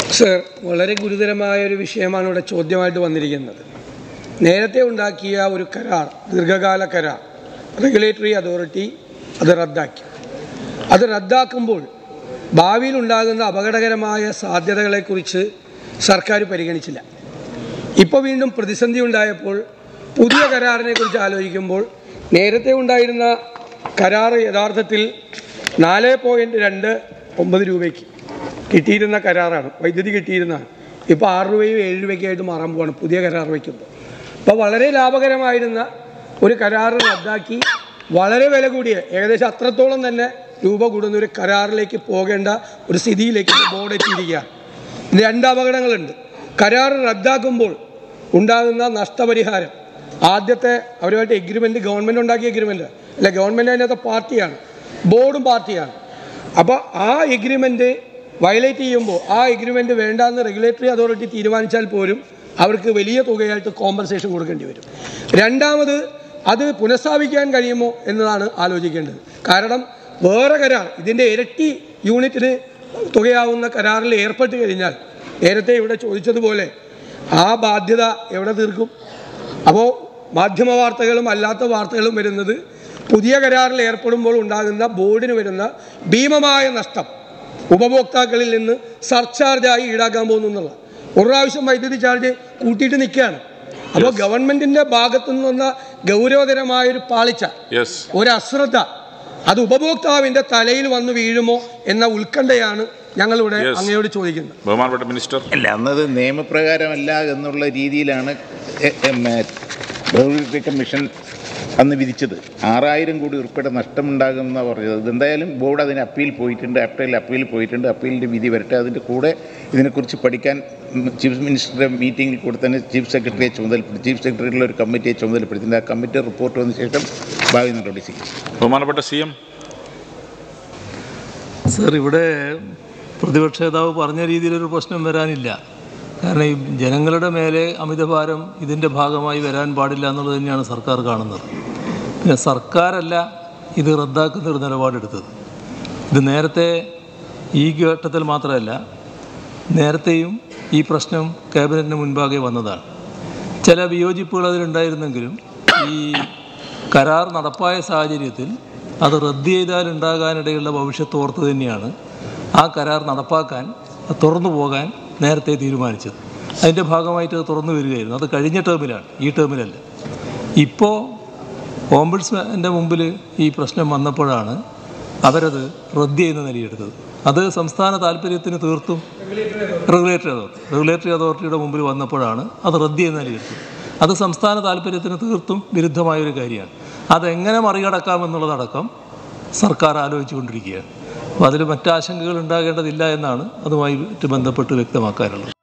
Sir വളരെ ഗുരുതരമായ ഒരു വിഷയമാണ് ഇവിടെ ചോദ്യമായിട്ട് വന്നിരിക്കുന്നത് നേരത്തെ ഉണ്ടാക്കിയ ഒരു കരാർ ദീർഘകാല കരാർ റെഗുലേറ്ററി അതോറിറ്റി അത് റദ്ദാക്കി അത് റദ്ദാക്കുമ്പോൾ ഭാവിയിൽ ഉണ്ടാകുന്ന അപകടകരമായ സാധ്യതകളെക്കുറിച്ച് സർക്കാർ പരിഗണിച്ചില്ല ഇപ്പോൾ വീണ്ടും പ്രതിസന്ധി ഉണ്ടായപ്പോൾ പുതിയ കരാറിനെ കുറിച്ച് ആലോചിക്കുമ്പോൾ നേരത്തെ ഉണ്ടായിരുന്ന കരാർ യഥാർത്ഥത്തിൽ നാല് പോയിൻറ്റ് രണ്ട് ഒമ്പത് രൂപയ്ക്ക് കിട്ടിയിരുന്ന കരാറാണ് വൈദ്യുതി കിട്ടിയിരുന്നതാണ് ഇപ്പോൾ ആറ് രൂപയും ഏഴ് രൂപയ്ക്കായിട്ട് മാറാൻ പോവാണ് പുതിയ കരാർ വയ്ക്കുമ്പോൾ അപ്പോൾ വളരെ ലാഭകരമായിരുന്ന ഒരു കരാർ റദ്ദാക്കി വളരെ വില കൂടിയ ഏകദേശം അത്രത്തോളം തന്നെ രൂപ കൂടുന്ന ഒരു കരാറിലേക്ക് പോകേണ്ട ഒരു സ്ഥിതിയിലേക്ക് ബോർഡ് എത്തിയിരിക്കുകയാണ് ഇത് രണ്ട് അപകടങ്ങളുണ്ട് കരാർ റദ്ദാക്കുമ്പോൾ ഉണ്ടാകുന്ന നഷ്ടപരിഹാരം ആദ്യത്തെ അവരുമായിട്ട് എഗ്രിമെൻ്റ് ഗവൺമെൻറ് ഉണ്ടാക്കിയ എഗ്രിമെൻ്റ് അല്ല ഗവൺമെൻറ് അതിനകത്ത് പാർട്ടിയാണ് ബോർഡും പാർട്ടിയാണ് അപ്പോൾ ആ എഗ്രിമെൻ്റ് വയലേറ്റ് ചെയ്യുമ്പോൾ ആ എഗ്രിമെൻ്റ് വേണ്ടാന്ന് റെഗുലേറ്ററി അതോറിറ്റി തീരുമാനിച്ചാൽ പോലും അവർക്ക് വലിയ തുകയായിട്ട് കോമ്പൻസേഷൻ കൊടുക്കേണ്ടി വരും രണ്ടാമത് അത് പുനഃസ്ഥാപിക്കാൻ കഴിയുമോ എന്നതാണ് ആലോചിക്കേണ്ടത് കാരണം വേറെ കരാർ ഇതിൻ്റെ ഇരട്ടി യൂണിറ്റിന് തുകയാവുന്ന കരാറിൽ ഏർപ്പെട്ട് കഴിഞ്ഞാൽ നേരത്തെ ഇവിടെ ചോദിച്ചതുപോലെ ആ ബാധ്യത എവിടെ തീർക്കും അപ്പോൾ മാധ്യമ വാർത്തകളും അല്ലാത്ത വാർത്തകളും വരുന്നത് പുതിയ കരാറിൽ ഏർപ്പെടുമ്പോൾ ഉണ്ടാകുന്ന ബോർഡിന് വരുന്ന ഭീമമായ നഷ്ടം ഉപഭോക്താക്കളിൽ നിന്ന് സർചാർജായി ഈടാക്കാൻ പോകുന്നു എന്നുള്ള ഒരു പ്രാവശ്യം വൈദ്യുതി ചാർജ് കൂട്ടിയിട്ട് നിൽക്കുകയാണ് അപ്പോൾ ഗവൺമെന്റിന്റെ ഭാഗത്തു നിന്ന ഗൗരവതരമായൊരു പാളിച്ച യെസ് ഒരു അശ്രദ്ധ അത് ഉപഭോക്താവിന്റെ തലയിൽ വന്ന് വീഴുമോ എന്ന ഉത്കണ്ഠയാണ് ഞങ്ങളിവിടെ Yes. അങ്ങയോട് ചോദിക്കുന്നത് ബഹുമാനപ്പെട്ട മിനിസ്റ്റർ അല്ല അന്നത് നിയമപ്രകാരമല്ല എന്നുള്ള രീതിയിലാണ് A- M, A, regulatory commission അന്ന് വിധിച്ചത് ആറായിരം കോടി ഉൾപ്പെടെ നഷ്ടമുണ്ടാകുമെന്നാണ് പറഞ്ഞത് ഇതെന്തായാലും ബോർഡ് അതിന് അപ്പീൽ പോയിട്ടുണ്ട് അപ്പീൽ അപ്പീൽ പോയിട്ടുണ്ട് അപ്പീലിൻ്റെ വിധി വരട്ടെ അതിൻ്റെ കൂടെ ഇതിനെക്കുറിച്ച് പഠിക്കാൻ ഉം, ചീഫ് മിനിസ്റ്ററുടെ മീറ്റിംഗിൽ കൂടെ തന്നെ ചീഫ് സെക്രട്ടറിയെ ചുമതലപ്പെടുത്തി ചീഫ് സെക്രട്ടറിയുടെ ഒരു കമ്മിറ്റിയെ ചുമതലപ്പെടുത്തി ആ കമ്മിറ്റി റിപ്പോർട്ട് വന്ന ശേഷം ഭാവി നടപടി സ്വീകരിക്കും ബഹുമാനപ്പെട്ട സി എം സർ ഇവിടെ പ്രതിപക്ഷ നേതാവ് പറഞ്ഞ രീതിയിലൊരു പ്രശ്നം വരാനില്ല കാരണം ഈ ജനങ്ങളുടെ മേലെ അമിതഭാരം ഇതിൻ്റെ ഭാഗമായി വരാൻ പാടില്ല എന്നുള്ളത് തന്നെയാണ് സർക്കാർ കാണുന്നത് പിന്നെ സർക്കാരല്ല ഇത് റദ്ദാക്കുന്ന ഒരു നിലപാടെടുത്തത് ഇത് നേരത്തെ ഈ ഘട്ടത്തിൽ മാത്രമല്ല നേരത്തെയും ഈ പ്രശ്നം ക്യാബിനറ്റിന് മുൻപാകെ വന്നതാണ് ചില വിയോജിപ്പുകൾ അതിലുണ്ടായിരുന്നെങ്കിലും ഈ കരാർ നടപ്പായ സാഹചര്യത്തിൽ അത് റദ്ദ് ചെയ്താൽ ഉണ്ടാകാനിടയുള്ള ഭവിഷ്യത്ത് ഓർത്ത് തന്നെയാണ് ആ കരാർ നടപ്പാക്കാൻ അത് തുറന്നു പോകാൻ നേരത്തെ തീരുമാനിച്ചത് അതിൻ്റെ ഭാഗമായിട്ട് അത് തുറന്നു വരികയായിരുന്നു അത് കഴിഞ്ഞ ടേമിലാണ് ഈ ടേമിലല്ല ഇപ്പോൾ ഓംബുഡ്സ്മാൻ്റെ മുമ്പിൽ ഈ പ്രശ്നം വന്നപ്പോഴാണ് അവരത് റദ്ദ് ചെയ്യുന്ന നിലയെടുത്തത് അത് സംസ്ഥാന താല്പര്യത്തിന് തീർത്തും റെഗുലേറ്ററി അതോറിറ്റി റെഗുലേറ്ററി അതോറിറ്റിയുടെ മുമ്പിൽ വന്നപ്പോഴാണ് അത് റദ്ദ് ചെയ്യുന്ന നിലയെടുത്തത് അത് സംസ്ഥാന താല്പര്യത്തിന് തീർത്തും വിരുദ്ധമായൊരു കാര്യമാണ് അതെങ്ങനെ മറികടക്കാമെന്നുള്ളതടക്കം സർക്കാർ ആലോചിച്ചുകൊണ്ടിരിക്കുകയാണ് അപ്പോൾ അതിൽ മറ്റാശങ്കകൾ ഉണ്ടാകേണ്ടതില്ല എന്നാണ് അതുമായിട്ട് ബന്ധപ്പെട്ട് വ്യക്തമാക്കാനുള്ളത്